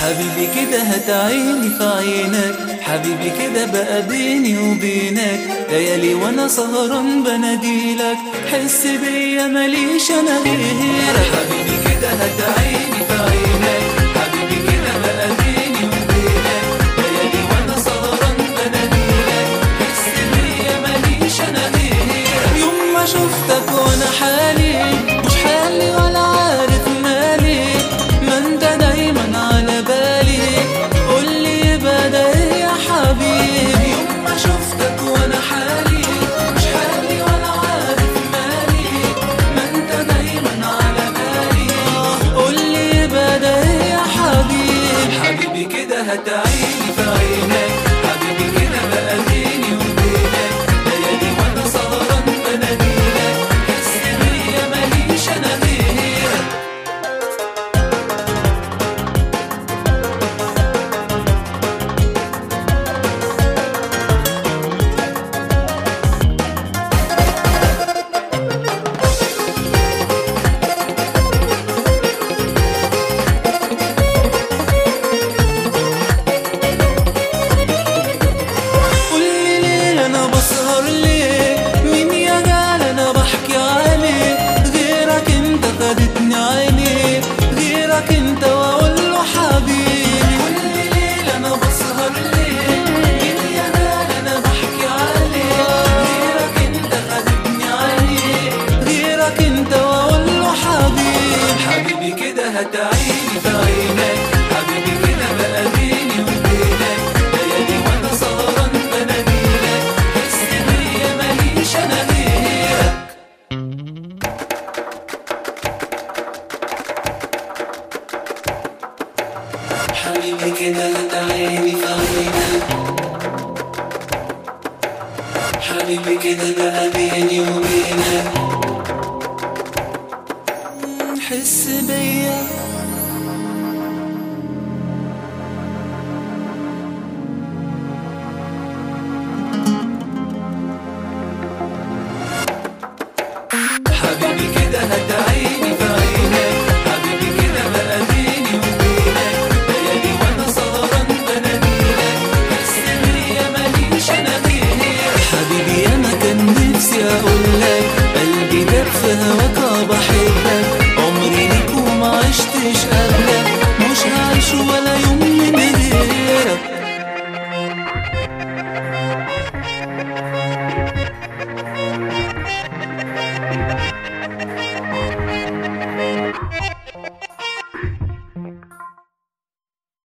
حبيبي كده هتعيني في عينك حبيبي كده بقى بيني وبينك ليالي وانا سهران بناديلك حس بيا ماليش انا غيرك حبيبي كده هتعيني في عينك حبيبي كده بقى بيني وبينك ليالي وانا سهران بناديلك حس بيا ماليش انا غيرك يوم ما شفتك وانا حالي مش حالي ولا عارف مالي ما انت دايما على بالي قولي يبقى ده ايه يا حبيبي يوم ما شفتك وانا حالي مش حالي ولا عارف مالي ما انت دايما على بالي قولي يبقى ده ايه يا حبيبي حبيبي كده هتعيني في عينك حبيبي كده بقى بيني وبينك ليالي وانا سهران بناديلك حس بيا ماليش انا غيرك قولي ليه انا بسهر ليه مين يا جال انا بحكي عليه غيرك انت خدتني عيني غيرك انت واقول له حبيبي قولي ليه انا بسهر ليه مين يا جال انا بحكي عليه غيرك انت خدتني عيني غيرك انت واقول له حبيبي حبيبي كده هتعيني في عينك حبيبي كده بقى بيني وبينك ليالي وانا سهران بناديلك حس بيا ماليش انا غيرك حبيبي كده هتعيني في عينك حبيبي كده بقى بيني وبينك حس بيا